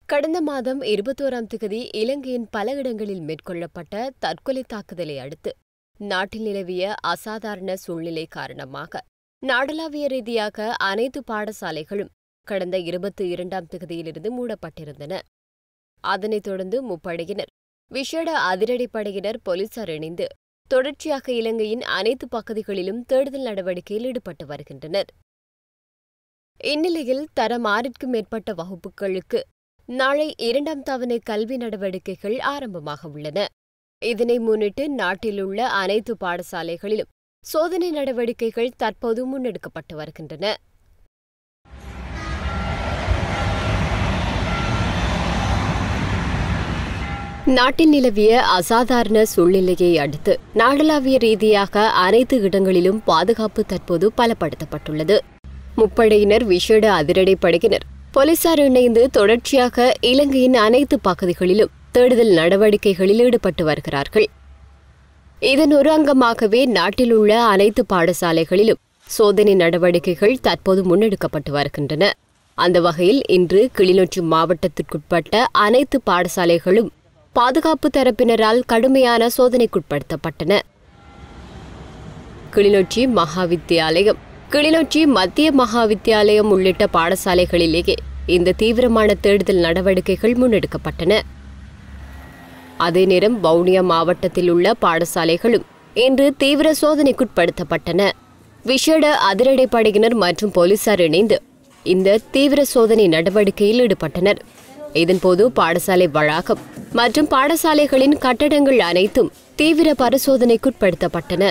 கடந்த மாதம் இருபத்தோராம் திகதி இலங்கையின் பல இடங்களில் மேற்கொள்ளப்பட்ட தற்கொலை தாக்குதலை அடுத்து நாட்டில் நிலவிய அசாதாரண சூழ்நிலை காரணமாக நாடளாவிய ரீதியாக அனைத்து பாடசாலைகளும் கடந்த இருபத்தி இரண்டாம் திகதியிலிருந்து மூடப்பட்டிருந்தன அதனைத் தொடர்ந்து முப்படையினர் விஷேட அதிரடிப்படையினர் போலீசார் இணைந்து தொடர்ச்சியாக இலங்கையின் அனைத்து பகுதிகளிலும் தேடுதல் நடவடிக்கையில் ஈடுபட்டு வருகின்றனர் இந்நிலையில் தரம் ஆறிற்கும் மேற்பட்ட வகுப்புகளுக்கு நாளை இரண்டாம் தவணை கல்வி நடவடிக்கைகள் ஆரம்பமாக உள்ளன இதனை முன்னிட்டு நாட்டில் உள்ள அனைத்து பாடசாலைகளிலும் சோதனை நடவடிக்கைகள் தற்போது முன்னெடுக்கப்பட்டு வருகின்றன நாட்டில் நிலவிய அசாதாரண சூழ்நிலையை அடுத்து நாடளாவிய ரீதியாக அனைத்து இடங்களிலும் பாதுகாப்பு தற்போது பலப்படுத்தப்பட்டுள்ளது முப்படையினர் விசேட அதிரடிப்படையினர் போலீசார் இணைந்து தொடர்ச்சியாக இலங்கையின் அனைத்து பகுதிகளிலும் தேடுதல் நடவடிக்கைகளில் ஈடுபட்டு வருகிறார்கள் இதன் ஒரு அங்கமாகவே நாட்டில் உள்ள அனைத்து பாடசாலைகளிலும் சோதனை நடவடிக்கைகள் தற்போது முன்னெடுக்கப்பட்டு வருகின்றன அந்த வகையில் இன்று கிளிநொச்சி மாவட்டத்திற்குட்பட்ட அனைத்து பாடசாலைகளும் பாதுகாப்பு தரப்பினரால் கடுமையான சோதனைக்குட்படுத்தப்பட்டன கிளிநொச்சி மகாவித்தியாலயம் கிளிநொச்சி மத்திய மகாவித்தியாலயம் உள்ளிட்ட பாடசாலைகளிலேயே இந்த தீவிரமான தேடுதல் நடவடிக்கைகள் முன்னெடுக்கப்பட்டன அதே நேரம் வவுனியா மாவட்டத்தில் உள்ள பாடசாலைகளும் இன்று தீவிர சோதனைக்குட்படுத்தப்பட்டன விஷேட அதிரடிப்படையினர் மற்றும் போலீசார் இணைந்து இந்த தீவிர சோதனை நடவடிக்கையில் ஈடுபட்டனர் இதன்போது பாடசாலை வளாகம் மற்றும் பாடசாலைகளின் கட்டடங்கள் அனைத்தும் தீவிர பரிசோதனைக்குட்படுத்தப்பட்டன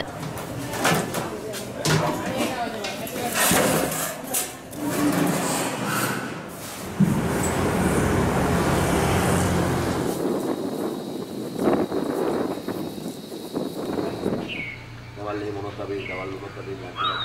Tavalliin monottaviin, tavalliin monottaviin,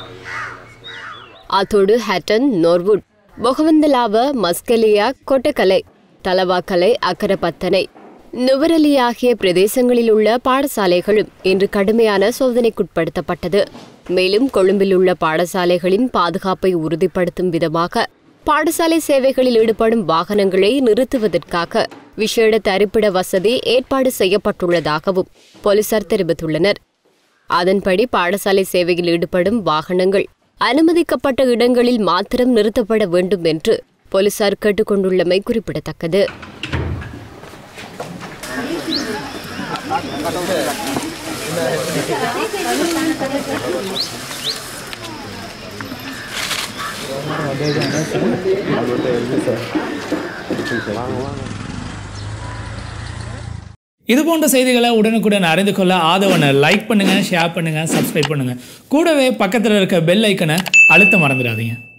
அத்தோடு ஹட்டன் நோர்வுட் பொகவந்தலாவ மஸ்கலியா கொட்டக்கலை தலவாக்கலை அக்கரப்பத்தனை நுவரலி ஆகிய பிரதேசங்களில் உள்ள பாடசாலைகளும் இன்று கடுமையான சோதனைக்குட்படுத்தப்பட்டது மேலும் கொழும்பில் உள்ள பாடசாலைகளின் பாதுகாப்பை உறுதிப்படுத்தும் விதமாக பாடசாலை சேவைகளில் ஈடுபடும் வாகனங்களை நிறுத்துவதற்காக விசேட தரிப்பிட வசதி ஏற்பாடு செய்யப்பட்டுள்ளதாகவும் போலீசார் தெரிவித்துள்ளனர் அதன்படி பாடசாலை சேவையில் ஈடுபடும் வாகனங்கள் அனுமதிக்கப்பட்ட இடங்களில் மாத்திரம் நிறுத்தப்பட வேண்டும் என்று போலீசார் கேட்டுக்கொண்டுள்ளமை குறிப்பிடத்தக்கது இது போன்ற செய்திகளை உடனுக்குடன் அறிந்து கொள்ள ஆதவனை லைக் பண்ணுங்கள் ஷேர் பண்ணுங்கள் சப்ஸ்கிரைப் பண்ணுங்கள் கூடவே பக்கத்தில் இருக்க பெல் ஐக்கனை அழுத்த மறந்துடாதீங்க